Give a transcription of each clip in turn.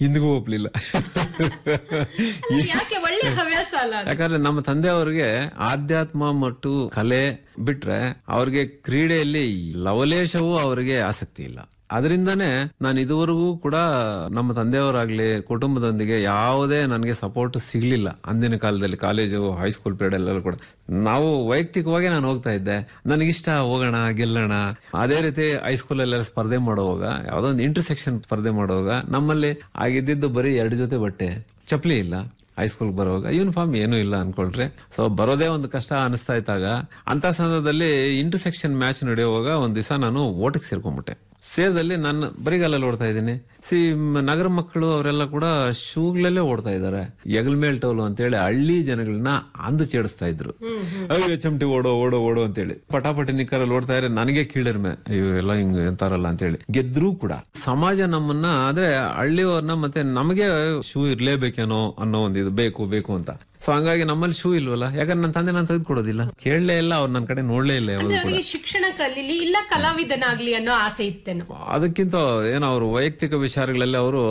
ಇಂದಿಗೂ ಒಪ್ಲಿಲ್ಲ ಅದು ಯಾಕೆ ಒಳ್ಳೆ ಹವ್ಯಾಸ ಅಲ್ಲ ಅದು? ಯಾಕಂದ್ರೆ ನಮ್ಮ ತಂದೆಯವರಿಗೆ ಆಧ್ಯಾತ್ಮ ಮತ್ತು ಕಲೆ ಬಿಟ್ರೆ ಅವ್ರಿಗೆ ಕ್ರೀಡೆಯಲ್ಲಿ ಲವಲೇಶವೂ ಅವರಿಗೆ ಆಸಕ್ತಿ ಇಲ್ಲ ಅದರಿಂದನೇ ನಾನು ಇದುವರೆಗೂ ಕೂಡ ನಮ್ಮ ತಂದೆಯವರಾಗ್ಲಿ ಕುಟುಂಬದೊಂದಿಗೆ ಯಾವುದೇ ನನಗೆ ಸಪೋರ್ಟ್ ಸಿಗ್ಲಿಲ್ಲ ಅಂದಿನ ಕಾಲದಲ್ಲಿ ಕಾಲೇಜು ಹೈಸ್ಕೂಲ್ ಪೀರಿಯಡ್ ಎಲ್ಲ ಕೂಡ ನಾವು ವೈಯಕ್ತಿಕವಾಗಿ ನಾನು ಹೋಗ್ತಾ ಇದ್ದೆ ನನಗಿಷ್ಟ ಹೋಗೋಣ ಗೆಲ್ಲೋಣ ಅದೇ ರೀತಿ ಹೈಸ್ಕೂಲಲ್ಲೆಲ್ಲ ಸ್ಪರ್ಧೆ ಮಾಡುವಾಗ ಯಾವುದೋ ಒಂದು ಇಂಟರ್ಸೆಕ್ಷನ್ ಸ್ಪರ್ಧೆ ಮಾಡುವಾಗ ನಮ್ಮಲ್ಲಿ ಆಗಿದ್ದಿದ್ದು ಬರೀ ಎರಡು ಜೊತೆ ಬಟ್ಟೆ ಚಪ್ಪಲಿ ಇಲ್ಲ ಹೈಸ್ಕೂಲ್ ಬರುವಾಗ ಯೂನಿಫಾರ್ಮ್ ಏನೂ ಇಲ್ಲ ಅನ್ಕೊಳ್ರಿ ಸೊ ಬರೋದೇ ಒಂದು ಕಷ್ಟ ಅನಿಸ್ತಾ ಇದ್ದಾಗ ಅಂತ ಸಂದರ್ಭದಲ್ಲಿ ಇಂಟರ್ಸೆಕ್ಷನ್ ಮ್ಯಾಚ್ ನಡೆಯುವಾಗ ಒಂದ್ ದಿವಸ ನಾನು ಓಟಕ್ಕೆ ಸೇರ್ಕೊಂಡ್ಬಿಟ್ಟೆ ಸೇರ್ದಲ್ಲಿ ನಾನು ಬರಿಗಾಲಲ್ಲಿ ಓಡ್ತಾ ಇದ್ದೀನಿ ಸಿ ನಗರ ಮಕ್ಕಳು ಅವರೆಲ್ಲ ಕೂಡ ಶೂಗಳಲ್ಲೇ ಓಡ್ತಾ ಇದ್ದಾರೆ ಎಗಲ್ ಮೇಲ್ ಟೋಲು ಅಂತೇಳಿ ಹಳ್ಳಿ ಜನಗಳನ್ನ ಅಂದು ಚೇಡಿಸ್ತಾ ಇದ್ರು ಅಯ್ಯೋ ಚಮಟಿ ಓಡೋ ಓಡೋ ಓಡೋ ಅಂತೇಳಿ ಪಟಾಪಟಿ ನಿಕ್ಕರಲ್ಲಿ ಓಡ್ತಾ ಇದ್ರೆ ನನಗೆ ಕೀಳರ್ಮೆ ಅಯ್ಯೋ ಎಲ್ಲ ಹಿಂಗ್ ಅಂತಾರಲ್ಲ ಅಂತೇಳಿ ಗೆದ್ರೂ ಕೂಡ ಸಮಾಜ ನಮ್ಮನ್ನ ಆದ್ರೆ ಹಳ್ಳಿಯವ್ರನ್ನ ಮತ್ತೆ ನಮಗೆ ಶೂ ಇರ್ಲೇಬೇಕೇನೋ ಅನ್ನೋ ಒಂದು ಇದು ಬೇಕು ಬೇಕು ಅಂತ ಸೊ ಹಂಗಾಗಿ ನಮ್ಮಲ್ಲಿ ಶೂ ಇಲ್ವಲ್ಲ ಯಾಕಂದ್ರೆ ನನ್ನ ತಂದೆ ನಾನು ತೆಗೆದುಕೊಡೋದಿಲ್ಲ ಕೇಳಲೇ ಇಲ್ಲ ಅವ್ರು ನನ್ನ ಕಡೆ ನೋಡ್ಲೇ ಇಲ್ಲ ಯಾವ್ದು ಅಂದ್ರೆ ಕೂಡ ಅವರಿಗೆ ಶಿಕ್ಷಣ ಕಲೀಲಿ ಇಲ್ಲ ಕಲಾವಿದನಾಗ್ಲಿ ಅನ್ನೋ ಆಸೆ ಇತ್ತೇನೋ ಅದಕ್ಕಿಂತ ಏನೋ ಅವರು ವೈಯಕ್ತಿಕ ವಿಚಾರಗಳಲ್ಲಿ ಅವರು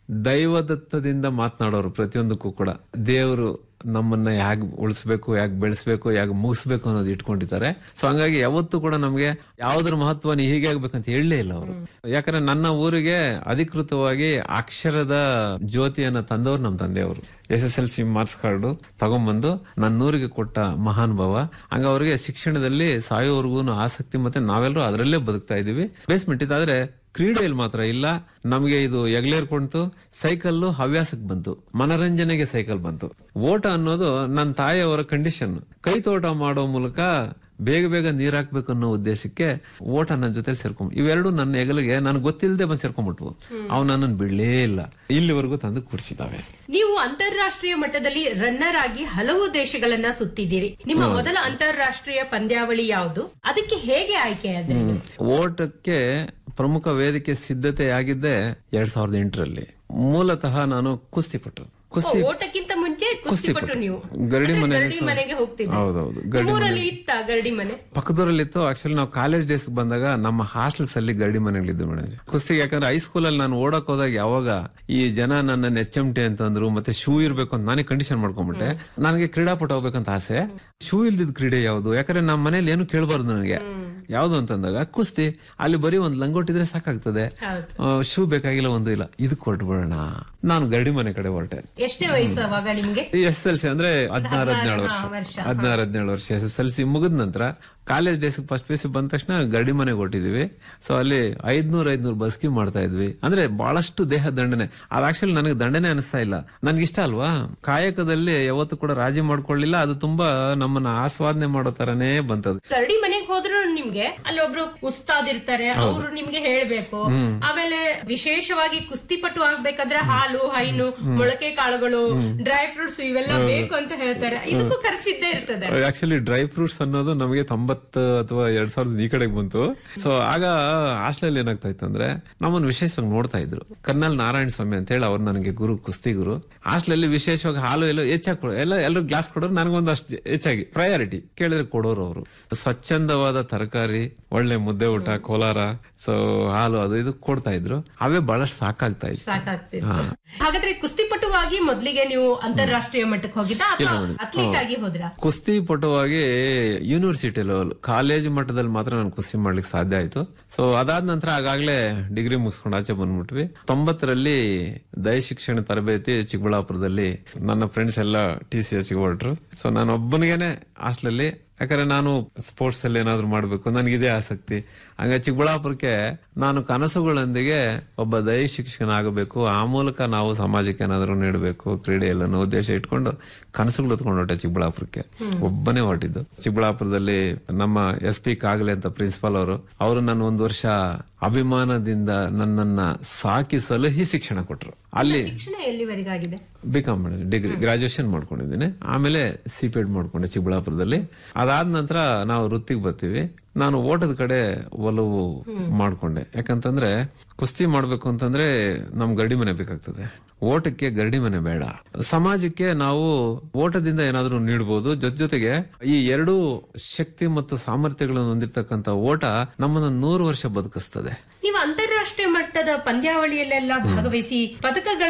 ದೈವದತ್ತದಿಂದ ಮಾತನಾಡೋರು ಪ್ರತಿಯೊಂದಕ್ಕೂ ಕೂಡ ದೇವರು ನಮ್ಮನ್ನ ಯಾಕೆ ಉಳಿಸ್ಬೇಕು ಯಾಕೆ ಬೆಳೆಸ್ಬೇಕು ಯಾಕೆ ಮುಗಿಸ್ಬೇಕು ಅನ್ನೋದು ಇಟ್ಕೊಂಡಿದ್ದಾರೆ ಸೊ ಹಂಗಾಗಿ ಯಾವತ್ತೂ ಕೂಡ ನಮ್ಗೆ ಯಾವ್ದ್ರ ಮಹತ್ವ ನೀ ಹೀಗೆ ಆಗ್ಬೇಕಂತ ಹೇಳಲೇ ಇಲ್ಲ ಅವರು ಯಾಕಂದ್ರೆ ನನ್ನ ಊರಿಗೆ ಅಧಿಕೃತವಾಗಿ ಅಕ್ಷರದ ಜ್ಯೋತಿಯನ್ನ ತಂದವರು ನಮ್ಮ ತಂದೆಯವರು S S L C marks card ತಗೊಂಬಂದು ನನ್ನ ಊರಿಗೆ ಕೊಟ್ಟ ಮಹಾನ್ ಭಾವ ಹಂಗ ಅವ್ರಿಗೆ ಶಿಕ್ಷಣದಲ್ಲಿ ಸಾಯೋವರೆಗೂ ಆಸಕ್ತಿ ಮತ್ತೆ ನಾವೆಲ್ಲರೂ ಅದರಲ್ಲೇ ಬದುಕ್ತಾ ಇದೀವಿ ಬೇಸ್ಮೆಂಟ್ ಇದಾದ್ರೆ ಕ್ರೀಡೆಯಲ್ಲಿ ಮಾತ್ರ ಇಲ್ಲ ನಮಗೆ ಇದು ಎಗ್ಲೇರ್ಕೊಂತು ಸೈಕಲ್ ಹವ್ಯಾಸಕ್ಕೆ ಬಂತು ಮನರಂಜನೆಗೆ ಸೈಕಲ್ ಬಂತು ಓಟ ಅನ್ನೋದು ನನ್ನ ತಾಯಿಯವರ ಕಂಡೀಷನ್ ಕೈ ತೋಟ ಮಾಡೋ ಮೂಲಕ ಬೇಗ ಬೇಗ ನೀರ್ ಹಾಕ್ಬೇಕು ಅನ್ನೋ ಉದ್ದೇಶಕ್ಕೆ ಓಟ ನನ್ನ ಜೊತೆ ಸೇರ್ಕೊಂಡ್ ಇವೆರಡು ನನ್ನ ಹೆಗಲಿಗೆ ನನಗೆ ಗೊತ್ತಿಲ್ಲದೆ ಬಂದು ಸೇರ್ಕೊಂಡ್ಬಿಟ್ವು ಅವ್ ನನ್ನನ್ನು ಬಿಡ್ಲೇ ಇಲ್ಲ ಇಲ್ಲಿವರೆಗೂ ತಂದು ಕೂಡಿಸಿದಾವೆ ನೀವು ಅಂತಾರಾಷ್ಟ್ರೀಯ ಮಟ್ಟದಲ್ಲಿ ರನ್ನರ್ ಆಗಿ ಹಲವು ದೇಶಗಳನ್ನ ಸುತ್ತಿದ್ದೀರಿ ನಿಮ್ಮ ಮೊದಲ ಅಂತಾರಾಷ್ಟ್ರೀಯ ಪಂದ್ಯಾವಳಿ ಯಾವುದು ಅದಕ್ಕೆ ಹೇಗೆ ಆಯ್ಕೆ ಆದ್ರಿ ಓಟಕ್ಕೆ ಪ್ರಮುಖ ವೇದಿಕೆ ಸಿದ್ಧತೆ ಆಗಿದ್ದೆ ಎರಡ್ ಸಾವಿರದ ಎಂಟರಲ್ಲಿ ಮೂಲತಃ ನಾನು ಕುಸ್ತಿಪಟು ಕುಸ್ತಿ ಓಟಕ್ಕಿಂತ ಮುಂಚೆ ಕುಸ್ತಿಪಟ್ಟು ನೀವು ಗರಡಿ ಅಂದ್ರೆ ಮನೆ ಗರಡಿ ಮನೆಗೆ ಹೋಗ್ತಿದ್ರಿ ಹೌದೌದು ಗರಡಿ ನಿಮ್ಮೂರಲ್ಲಿ ಇತ್ತ ಗರಡಿ ಮನೆ ಪಕ್ಕದೂರಲ್ಲಿತ್ತು ಆಕ್ಚುಲಿ ನಾವು ಕಾಲೇಜ್ ಡೇಸ್ ಬಂದಾಗ ನಮ್ಮ ಹಾಸ್ಟೆಲ್ಸ್ ಅಲ್ಲಿ ಗರಡಿ ಮನೆಗಳಿದ್ದು ಮೇಡಮ್ ಕುಸ್ತಿಗೆ ಯಾಕಂದ್ರೆ ಹೈಸ್ಕೂಲ್ ಅಲ್ಲಿ ನಾನು ಓಡಕ್ ಹೋದಾಗ ಯಾವಾಗ ಈ ಜನ ನನ್ನ ಎಚ್ ಎಂ ಟಿ ಅಂತಂದ್ರು ಮತ್ತೆ ಶೂ ಇರ್ಬೇಕು ಅಂತ ನಾನೇ ಕಂಡೀಷನ್ ಮಾಡ್ಕೊಂಡ್ಬಿಟ್ಟೆ ನನಗೆ ಕ್ರೀಡಾಪಟು ಹೋಗ್ಬೇಕಂತ ಆಸೆ ಶೂ ಇಲ್ದಿದ್ ಕ್ರೀಡೆ ಯಾವುದು ಯಾಕಂದ್ರೆ ನಮ್ಮ ಮನೇಲಿ ಏನು ಕೇಳಬಾರ್ದು ನನಗೆ ಯಾವ್ದು ಅಂತಂದಾಗ ಕುಸ್ತಿ ಅಲ್ಲಿ ಬರೀ ಒಂದ್ ಲಂಗೋಟಿದ್ರೆ ಸಾಕಾಗ್ತದೆ ಹೌದು ಶೂ ಬೇಕಾಗಿಲ್ಲ ಒಂದು ಇಲ್ಲ ಇದಕ್ಕೆ ಹೊರಟ್ಬಿಡೋಣ ನಾನು ಗರಡಿ ಮನೆ ಕಡೆ ಹೊರಟೆ ಎಷ್ಟೇ ವಯಸ್ಸು ಅವಾಗ ನಿಮ್ಗೆ ಎಸ್ ಎಲ್ ಸಿ ಅಂದ್ರೆ ಹದಿನಾರು ಹದಿನೇಳು ವರ್ಷ ಹಾ, ವರ್ಷ. ಹದಿನಾರು ಹದಿನೇಳು ವರ್ಷ ಎಸ್ ಎಸ್ ಎಲ್ ಸಿ ಮುಗಿದ ನಂತರ college days first P C ಬಂದ ತಕ್ಷಣ ಗರಡಿ ಮನೆಗೆ ಹೊಟ್ಟಿದೀವಿ ಸೊ ಅಲ್ಲಿ ಐದ್ನೂರ್ ಐದ್ನೂರ್ ಬಸ್ಕಿ ಮಾಡ್ತಾ ಇದ್ವಿ ಅಂದ್ರೆ ಬಹಳಷ್ಟು ದೇಹ ದಂಡನೆ ಅದು ಆಕ್ಚುಲಿ ನನಗೆ ದಂಡನೆ ಅನಿಸ್ತಾ ಇಲ್ಲ ನನ್ಗೆ ಇಷ್ಟ ಅಲ್ವಾ ಕಾಯಕದಲ್ಲಿ ಯಾವತ್ತು ಕೂಡ ರಾಜಿ ಮಾಡ್ಕೊಳ್ಳಿಲ್ಲ ಅದು ತುಂಬಾ ನಮ್ಮನ್ನ ಆಸ್ವಾದನೆ ಮಾಡೋ ತರನೇ ಬಂತದ್ದು ಕರಡಿ ಮನೆಗೆ ಹೋದ್ರು ನಿಮ್ಗೆ ಅಲ್ಲಿ ಒಬ್ರು ಉಸ್ತಾದ್ ಇರ್ತಾರೆ ಅವರು ನಿಮ್ಗೆ ಹೇಳ್ಬೇಕು ಆಮೇಲೆ ವಿಶೇಷವಾಗಿ ಕುಸ್ತಿಪಟು ಆಗ್ಬೇಕಾದ್ರೆ ಹಾಲು ಹೈನು ಮೊಳಕೆ ಕಾಳುಗಳು ಡ್ರೈ ಫ್ರೂಟ್ಸ್ ಇವೆಲ್ಲ ಬೇಕು ಅಂತ ಹೇಳ್ತಾರೆ ಇದಕ್ಕೂ ಖರ್ಚಿದ್ದೇ ಇರ್ತದೆ ಆಕ್ಚುಲಿ ಡ್ರೈ ಫ್ರೂಟ್ಸ್ ಅನ್ನೋದು ನಮಗೆ ತೊಂಬತ್ತು ಅಥವಾ ಎರಡ್ ಸಾವಿರದ ಈ ಕಡೆಗೆ ಬಂತು ಸೊ ಆಗ ಹಾಸ್ಟೆಲ್ ಏನಾಗ್ತಾ ಇತ್ತು ಅಂದ್ರೆ ನಮ್ಮನ್ನು ವಿಶೇಷವಾಗಿ ನೋಡ್ತಾ ಇದ್ರು ಕರ್ನಲ್ ನಾರಾಯಣ ಸ್ವಾಮಿ ಅಂತ ಹೇಳಿ ಅವ್ರು ನನಗೆ ಗುರು ಕುಸ್ತಿ ಗುರು ಹಾಸ್ಟೆಲ್ ವಿಶೇಷವಾಗಿ ಹಾಲು ಎಲ್ಲ ಹೆಚ್ಚಾಗಿ ಕೊಡೋ ಎಲ್ಲ ಎಲ್ಲರೂ ಗ್ಲಾಸ್ ಕೊಡೋರು ನನಗೊಂದು ಅಷ್ಟು ಹೆಚ್ಚಾಗಿ ಪ್ರಯಾರಿಟಿ ಕೇಳಿದ್ರೆ ಕೊಡೋರು ಅವರು ಸ್ವಚ್ಛಂದವಾದ ತರಕಾರಿ ಒಳ್ಳೆ ಮುದ್ದೆ ಊಟ ಕೋಲಾರ ಸೊ ಹಾಲು ಅದು ಇದು ಕೊಡ್ತಾ ಇದ್ರು ಅವೇ ಬಹಳಷ್ಟು ಸಾಕಾಗ್ತಾ ಇತ್ತು ಸಾಕಾಗ್ತಿತ್ತು ಹಾಗಾದ್ರೆ ಕುಸ್ತಿಪಟುವಾಗಿ ಮೊದ್ಲಿಗೆ ನೀವು ಅಂತಾರಾಷ್ಟ್ರೀಯ ಮಟ್ಟಕ್ಕೆ ಹೋಗಿದ್ದ ಅಥವಾ ಅಥ್ಲೀಟ್ ಆಗಿ ಹೋದ್ರ ಕುಸ್ತಿ ಪಟುವಾಗಿ ಯೂನಿವರ್ಸಿಟಿ ಲೆವೆಲ್ ಕಾಲೇಜ್ ಮಟ್ಟದಲ್ಲಿ ಮಾತ್ರ ನಾನು ಕುಸ್ತಿ ಮಾಡ್ಲಿಕ್ಕೆ ಸಾಧ್ಯ ಆಯ್ತು ಸೊ ಅದಾದ ನಂತರ ಆಗಾಗ್ಲೇ ಡಿಗ್ರಿ ಮುಗಿಸ್ಕೊಂಡು ಆಚೆ ಬಂದ್ಬಿಟ್ವಿ ತೊಂಬತ್ತರಲ್ಲಿ ದಯ ಶಿಕ್ಷಣ ತರಬೇತಿ ಚಿಕ್ಕಬಳ್ಳಾಪುರದಲ್ಲಿ ನನ್ನ ಫ್ರೆಂಡ್ಸ್ ಎಲ್ಲ ಟಿ ಸಿ ಎಸ್ ಹೊರಟ್ರು ಸೊ ನಾನು ಒಬ್ಬನಿಗೇನೆ ಹಾಸ್ಟೆಲಲ್ಲಿ ಯಾಕಂದ್ರೆ ನಾನು ಸ್ಪೋರ್ಟ್ಸ್ ಅಲ್ಲಿ ಏನಾದ್ರು ಮಾಡ್ಬೇಕು ನನಗಿದೇ ಆಸಕ್ತಿ ಹಂಗ ಚಿಕ್ಕಬಳ್ಳಾಪುರಕ್ಕೆ ನಾನು ಕನಸುಗಳೊಂದಿಗೆ ಒಬ್ಬ ದೈ ಶಿಕ್ಷಕನ ಆಗಬೇಕು ಆ ಮೂಲಕ ನಾವು ಸಮಾಜಕ್ಕೆ ಏನಾದ್ರು ನೀಡಬೇಕು ಕ್ರೀಡೆಯಲ್ಲಿ ಅನ್ನೋ ಉದ್ದೇಶ ಇಟ್ಕೊಂಡು ಕನಸುಗಳು ಹೊತ್ಕೊಂಡು ಹೊಟ್ಟೆ ಚಿಕ್ಕಬಳ್ಳಾಪುರಕ್ಕೆ ಒಬ್ಬನೇ ಹೊರಟಿದ್ದು ಚಿಕ್ಕಬಳ್ಳಾಪುರದಲ್ಲಿ ನಮ್ಮ ಎಸ್ ಪಿ ಕಾಗಲೆ ಅಂತ ಪ್ರಿನ್ಸಿಪಾಲ್ ಅವರು ಅವರು ನನ್ನ ಒಂದು ವರ್ಷ ಅಭಿಮಾನದಿಂದ ನನ್ನನ್ನ ಸಾಕಿ ಸಲಹಿ ಶಿಕ್ಷಣ ಕೊಟ್ರು ಅಲ್ಲಿ ಶಿಕ್ಷಣ ಎಲ್ಲಿವರೆಗಾಗಿದೆ ಬಿ ಕಾಮ್ ಡಿಗ್ರಿ ಗ್ರಾಜುಯೇಷನ್ ಮಾಡ್ಕೊಂಡಿದ್ದೀನಿ ಆಮೇಲೆ ಸಿ ಪಿ ಎಡ್ ಮಾಡ್ಕೊಂಡೆ ಚಿಕ್ಕಬಳ್ಳಾಪುರದಲ್ಲಿ ಅದಾದ ನಂತರ ನಾವು ವೃತ್ತಿಗೆ ಬರ್ತೀವಿ ನಾನು ಓಟದ ಕಡೆ ಒಲವು ಮಾಡ್ಕೊಂಡೆ ಯಾಕಂತಂದ್ರೆ ಕುಸ್ತಿ ಮಾಡ್ಬೇಕು ಅಂತಂದ್ರೆ ನಮ್ ಗರಡಿ ಮನೆ ಬೇಕಾಗ್ತದೆ ಓಟಕ್ಕೆ ಗರಡಿ ಮನೆ ಬೇಡ ಸಮಾಜಕ್ಕೆ ನಾವು ಓಟದಿಂದ ಏನಾದ್ರೂ ನೀಡಬಹುದು ಜೊತೆ ಜೊತೆಗೆ ಈ ಎರಡು ಶಕ್ತಿ ಮತ್ತು ಸಾಮರ್ಥ್ಯಗಳನ್ನು ಹೊಂದಿರತಕ್ಕಂತ ಓಟ ನಮ್ಮನ್ನ ನೂರು ವರ್ಷ ಬದುಕಿಸ್ತದೆ ನೀವು ಅಂತಾರಾಷ್ಟ್ರೀಯ ಮಟ್ಟದ ಪಂದ್ಯಾವಳಿಯಲ್ಲೆಲ್ಲ ಭಾಗವಹಿಸಿ ಪದಕಗಳ